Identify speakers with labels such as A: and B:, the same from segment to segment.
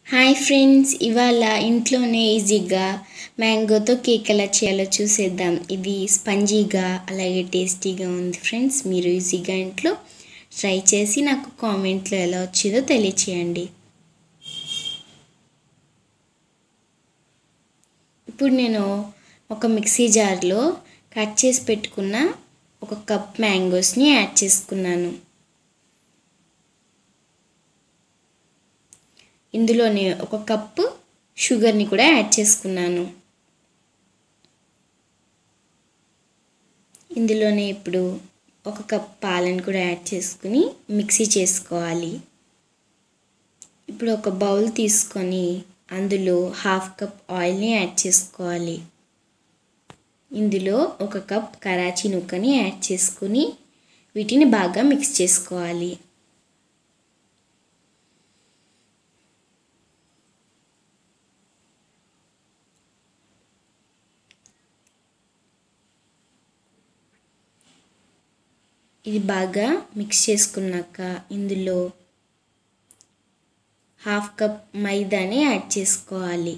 A: hi friends ఇవాళ ఇంట్లోనే ఈజీగా మ్యాంగోతో కేక్ ఎలా చేయాలో చూసేద్దాం ఇది స్పంజీగా అలాగే టేస్టీగా ఉంది ఫ్రెండ్స్ మీరు ఈజీగా ఇంట్లో ట్రై చేసి నాకు కామెంట్లో ఎలా వచ్చిందో తెలియచేయండి ఇప్పుడు నేను ఒక మిక్సీ జార్లో కట్ చేసి పెట్టుకున్న ఒక కప్ మ్యాంగోస్ని యాడ్ చేసుకున్నాను ఇందులోనే ఒక కప్పు షుగర్ని కూడా యాడ్ చేసుకున్నాను ఇందులోనే ఇప్పుడు ఒక కప్ పాలను కూడా యాడ్ చేసుకుని మిక్సీ చేసుకోవాలి ఇప్పుడు ఒక బౌల్ తీసుకొని అందులో హాఫ్ కప్ ఆయిల్ని యాడ్ చేసుకోవాలి ఇందులో ఒక కప్ కరాచీ నుక్కని యాడ్ చేసుకుని వీటిని బాగా మిక్స్ చేసుకోవాలి ఇది బాగా మిక్స్ చేసుకున్నాక ఇందులో హాఫ్ కప్ మైదాని యాడ్ చేసుకోవాలి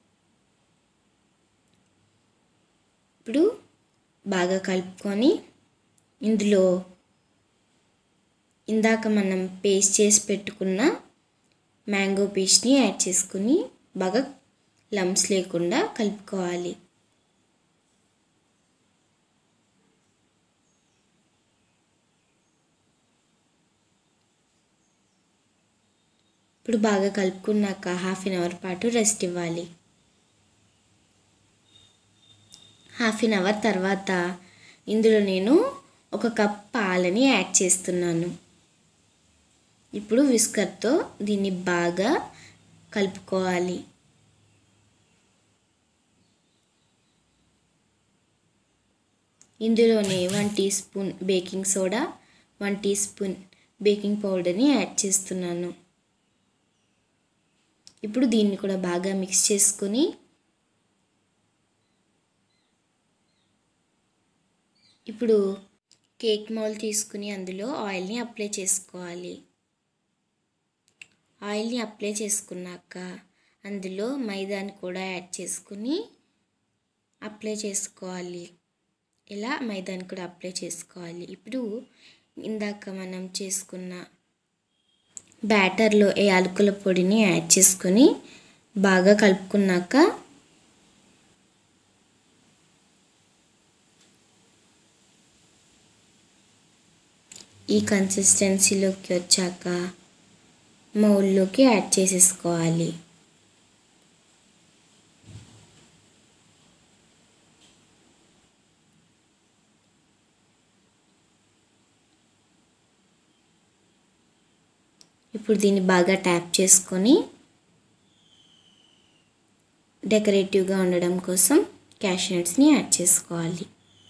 A: ఇప్పుడు బాగా కలుపుకొని ఇందులో ఇందాక మనం పేస్ట్ చేసి పెట్టుకున్న మ్యాంగో పేస్ట్ని యాడ్ చేసుకుని బాగా లమ్స్ లేకుండా కలుపుకోవాలి ఇప్పుడు బాగా కలుపుకున్నాక హాఫ్ అన్ అవర్ పాటు రెస్ట్ ఇవ్వాలి హాఫ్ అన్ అవర్ తర్వాత ఇందులో నేను ఒక కప్ పాలని యాడ్ చేస్తున్నాను ఇప్పుడు విస్కర్తో దీన్ని బాగా కలుపుకోవాలి ఇందులోనే one teaspoon baking soda one teaspoon baking పౌడర్ని యాడ్ చేస్తున్నాను ఇప్పుడు దీన్ని కూడా బాగా మిక్స్ చేసుకొని ఇప్పుడు కేక్ మౌల్ తీసుకుని అందులో ఆయిల్ని అప్లై చేసుకోవాలి ఆయిల్ని అప్లై చేసుకున్నాక అందులో మైదాని కూడా యాడ్ చేసుకుని అప్లై చేసుకోవాలి ఇలా మైదాని కూడా అప్లై చేసుకోవాలి ఇప్పుడు ఇందాక మనం చేసుకున్న బ్యాటర్లో యాలకుల పొడిని యాడ్ చేసుకొని బాగా కలుపుకున్నాక ఈ కన్సిస్టెన్సీలోకి వచ్చాక మౌల్లోకి యాడ్ చేసేసుకోవాలి ఇప్పుడు దీన్ని బాగా ట్యాప్ చేసుకొని డెకరేటివ్గా ఉండడం కోసం క్యాషనట్స్ని యాడ్ చేసుకోవాలి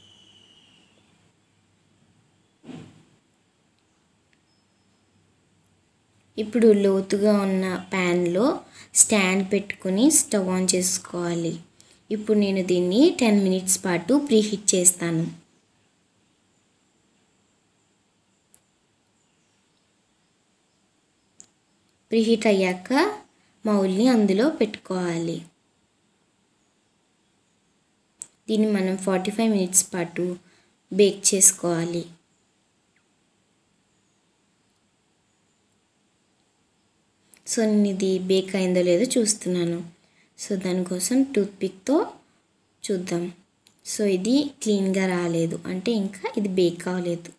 A: ఇప్పుడు లోతుగా ఉన్న ప్యాన్లో స్టాండ్ పెట్టుకొని స్టవ్ ఆన్ చేసుకోవాలి ఇప్పుడు నేను దీన్ని టెన్ మినిట్స్ పాటు ప్రీహీట్ చేస్తాను ప్రీహీట్ అయ్యాక మౌల్ని అందులో పెట్టుకోవాలి దీన్ని మనం ఫార్టీ ఫైవ్ మినిట్స్ పాటు బేక్ చేసుకోవాలి సో నేను ఇది బేక్ అయిందో లేదో చూస్తున్నాను సో దానికోసం టూత్పిక్తో చూద్దాం సో ఇది క్లీన్గా రాలేదు అంటే ఇంకా ఇది బేక్ అవ్వలేదు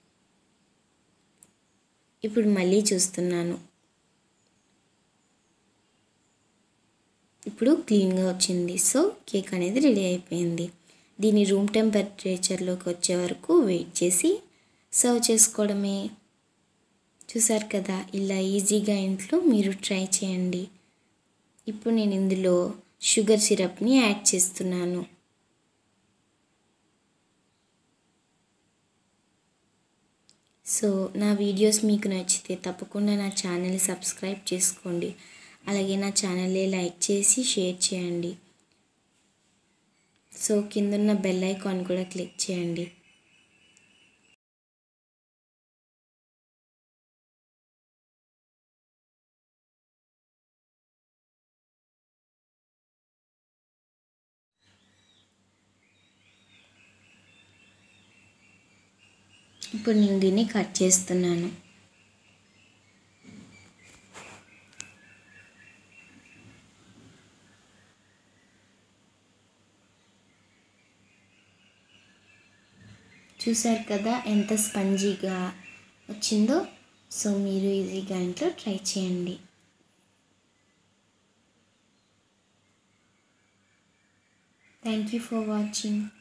A: ఇప్పుడు మళ్ళీ చూస్తున్నాను ఇప్పుడు క్లీన్గా వచ్చింది సో కేక్ అనేది రెడీ అయిపోయింది దీన్ని రూమ్ టెంపరేచర్లోకి వచ్చే వరకు వెయిట్ చేసి సర్వ్ చేసుకోవడమే చూసారు కదా ఇలా ఈజీగా ఇంట్లో మీరు ట్రై చేయండి ఇప్పుడు నేను ఇందులో షుగర్ సిరప్ని యాడ్ చేస్తున్నాను సో నా వీడియోస్ మీకు నచ్చితే తప్పకుండా నా ఛానల్ సబ్స్క్రైబ్ చేసుకోండి అలాగే నా ఛానల్ని లైక్ చేసి షేర్ చేయండి సో కిందున్న బెల్ ఐకాన్ కూడా క్లిక్ చేయండి ఇప్పుడు నేను దీన్ని కట్ చేస్తున్నాను చూసారు కదా ఎంత స్పంజీగా వచ్చిందో సో మీరు ఈజీగా ఇంట్లో ట్రై చేయండి థ్యాంక్ యూ ఫర్ వాచింగ్